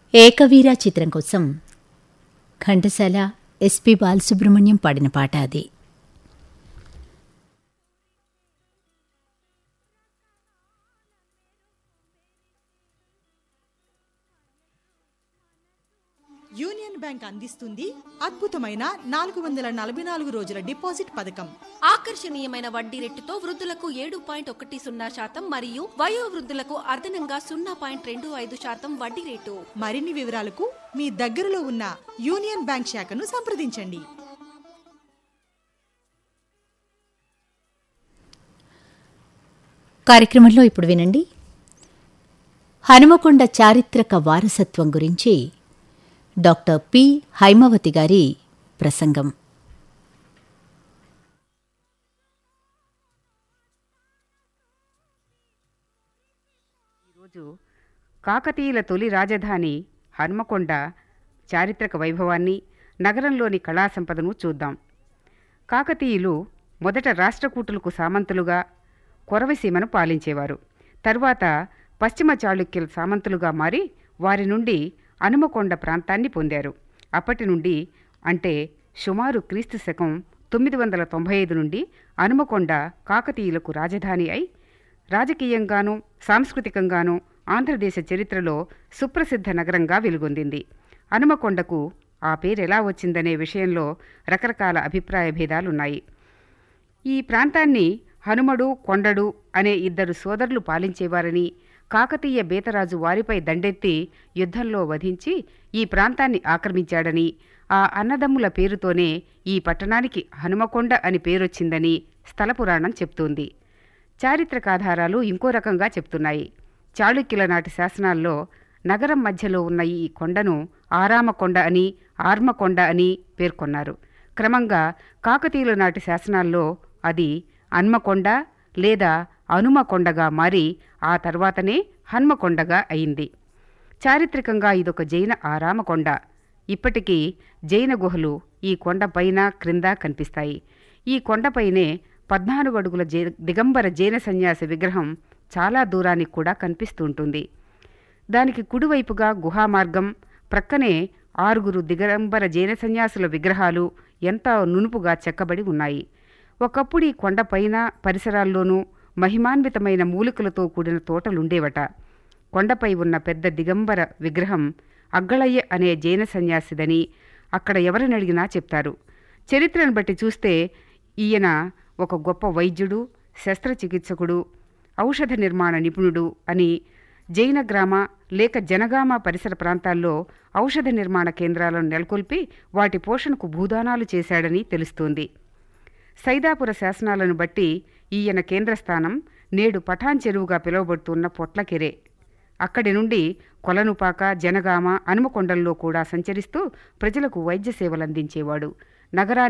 ఏకవీర చిత్రం కోసం ఘంటసాల ఎస్పి బాలసుబ్రహ్మణ్యం పాడిన పాట అది యూనియన్ బ్యాంక్ అందిస్తుంది అద్భుతమైన నాలుగు వందల నలభై నాలుగు రోజుల డిపాజిట్ పథకం ఆకర్షణీయమైన వడ్డీ రేటుతో వృద్ధులకు ఏడు పాయింట్ ఒకటి సున్నా శాతం మరియు వయో వృద్ధులకు అదనంగా సున్నా పాయింట్ రెండు ఐదు శాతం వడ్డీ రేటు మరిన్ని వివరాలకు మీ దగ్గరలో ఉన్న యూనియన్ బ్యాంక్ శాఖను సంప్రదించండి కార్యక్రమంలో ఇప్పుడు వినండి హనుమకొండ చారిత్రక వారసత్వం గురించి డాక్టర్ పి హైమవతి గారి ప్రసంగం ఈరోజు కాకతీయుల తొలి రాజధాని హన్మకొండ చారిత్రక వైభవాన్ని నగరంలోని కళా సంపదను చూద్దాం కాకతీయులు మొదట రాష్ట్రకూటులకు సామంతులుగా కొరవసీమను పాలించేవారు తరువాత పశ్చిమ చాళుక్యుల సామంతులుగా మారి వారి నుండి హనుమకొండ ప్రాంతాన్ని పొందారు అప్పటి నుండి అంటే సుమారు క్రీస్తు శకం తొమ్మిది వందల తొంభై ఐదు నుండి హనుమకొండ కాకతీయులకు రాజధాని అయి రాజకీయంగానూ సాంస్కృతికంగానూ ఆంధ్రదేశ చరిత్రలో సుప్రసిద్ధ నగరంగా వెలుగొందింది హనుమకొండకు ఆ పేరు ఎలా వచ్చిందనే విషయంలో రకరకాల అభిప్రాయ భేదాలున్నాయి ఈ ప్రాంతాన్ని హనుమడు కొండడు అనే ఇద్దరు సోదరులు పాలించేవారని కాకతీయ బేతరాజు వారిపై దండెత్తి యుద్ధంలో వధించి ఈ ప్రాంతాన్ని ఆక్రమించాడని ఆ అన్నదమ్ముల పేరుతోనే ఈ పట్టణానికి హనుమకొండ అని పేరొచ్చిందని స్థల పురాణం చెప్తోంది చారిత్రకాధారాలు ఇంకో రకంగా చెప్తున్నాయి చాళుక్యుల నాటి శాసనాల్లో నగరం మధ్యలో ఉన్న ఈ కొండను ఆరామకొండ అని ఆర్మకొండ అని పేర్కొన్నారు క్రమంగా కాకతీయుల నాటి శాసనాల్లో అది అన్మకొండ లేదా అనుమకొండగా మారి ఆ తర్వాతనే హన్మకొండగా అయింది చారిత్రకంగా ఇదొక జైన ఆరామకొండ ఇప్పటికీ జైన గుహలు ఈ కొండ పైన క్రింద కనిపిస్తాయి ఈ కొండపైనే పద్నాలుగు అడుగుల జై దిగంబర జైన సన్యాసి విగ్రహం చాలా దూరానికి కూడా కనిపిస్తుంటుంది దానికి కుడివైపుగా గుహామార్గం ప్రక్కనే ఆరుగురు దిగంబర జైన సన్యాసుల విగ్రహాలు ఎంతో నునుపుగా చెక్కబడి ఉన్నాయి ఒకప్పుడు ఈ కొండపైన పరిసరాల్లోనూ మహిమాన్వితమైన మూలికలతో కూడిన తోటలుండేవట కొండపై ఉన్న పెద్ద దిగంబర విగ్రహం అగ్గళయ్య అనే జైన సన్యాసిదని అక్కడ ఎవరిని అడిగినా చెప్తారు చరిత్రను బట్టి చూస్తే ఈయన ఒక గొప్ప వైద్యుడు శస్త్రచికిత్సకుడు ఔషధ నిర్మాణ నిపుణుడు అని జైన గ్రామ లేక జనగామ పరిసర ప్రాంతాల్లో ఔషధ నిర్మాణ కేంద్రాలను నెలకొల్పి వాటి పోషణకు భూదానాలు చేశాడని తెలుస్తోంది సైదాపుర శాసనాలను బట్టి ఈయన కేంద్రస్థానం నేడు పఠాన్ చెరువుగా పిలువబడుతున్న పొట్లకెరే అక్కడి నుండి కొలనుపాక జనగామ హనుమకొండల్లో కూడా సంచరిస్తూ ప్రజలకు వైద్య సేవలందించేవాడు నగరాన్ని